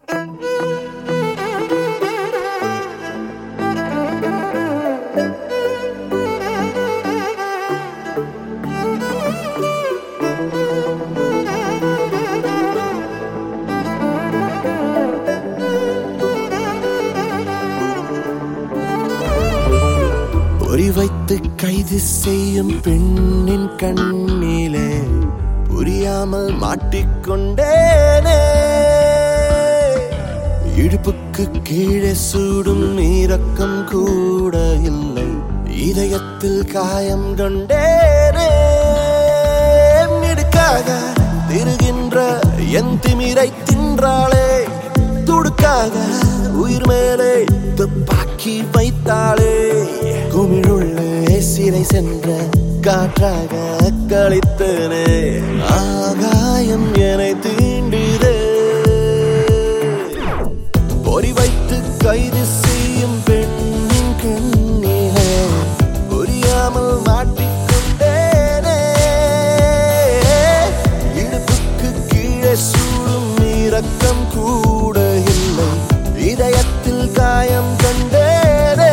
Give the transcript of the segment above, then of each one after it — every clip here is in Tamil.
பொறி வைத்து கைது செய்யும் பெண்ணின் கண்ணிலே புரியாமல் மாட்டிக்கொண்டேனே இடுப்புக்கு கீழே சூடும் இரக்கம் கூட இல்லை இதயத்தில் காயம் கொண்டேனே மிடுக்காக திருகின்ற என் திமிரை தின்றாளே துடுக்காக உயிர் மேலே துப்பாக்கி வைத்தாளே குமிழுள்ளே சிறை சென்ற காற்றாக கழித்தனே ஆகாயம் என்னை தீண்டிதே பொறி வைத்து கைது செய்யும் பெண்ணின் கண்ணிலே புரியாமல் மாட்டிக்கொண்டேனே இடுப்புக்கு கீழே சூடும் இரக்கம் கூட இல்லை இதயத்தில் காயம் கண்டேனே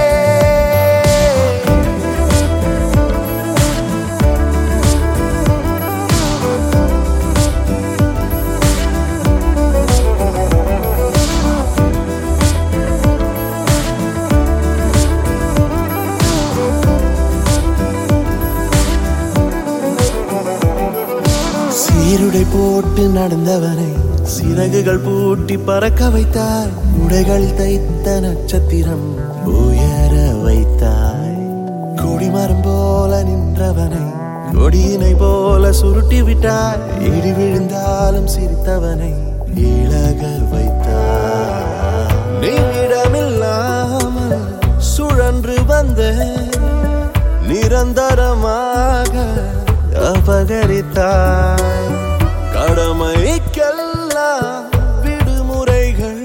சீருடை போட்டு நடந்தவனை சிறகுகள் பூட்டி பறக்க வைத்தாய் உடைகள் தைத்த நட்சத்திரம் உயர வைத்தாய் கொடிமரம் போல நின்றவனை கொடியினை போல சுருட்டி விட்டாய் இடி விழுந்தாலும் சிரித்தவனை இழக வைத்தாய் நீடமில்லாமல் சுழன்று வந்த நிரந்தரமாக அபகரித்தாய் கடமைக்கெல்லாம் விடுமுறைகள்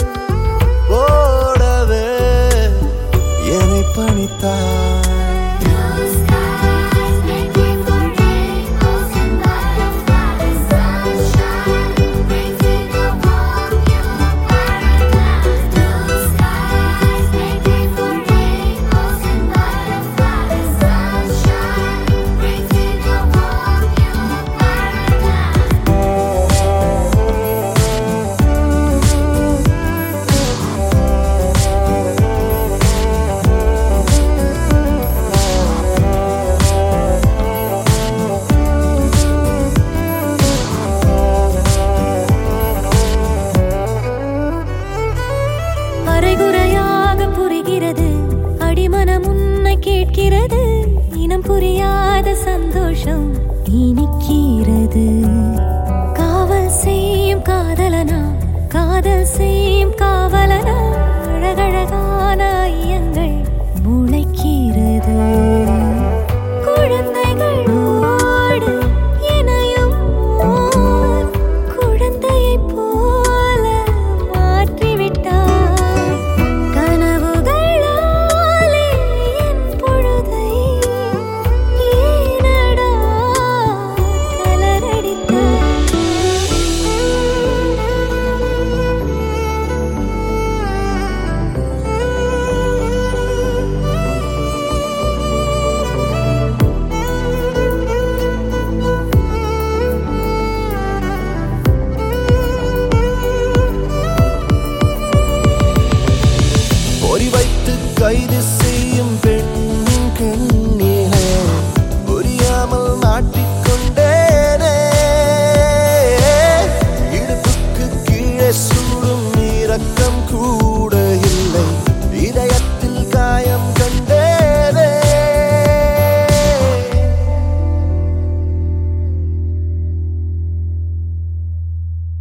போடவே என்னை பணித்தாய் Blue skies make way for rainbows and butterflies. Sunshine brings me the warm new paradise. Blue skies make way for rainbows and butterflies. Sunshine brings me the warm new paradise. அரைகுறையாக புரிகிறது அடிமனம் உன்னை கேட்கிறது இனம் புரியாத சந்தோஷம் இனிக்கிறது காவல் செய்யும் காதலனா காதல் செய்யும் காவலனா அழகழகான ஐயங்கள் மூளை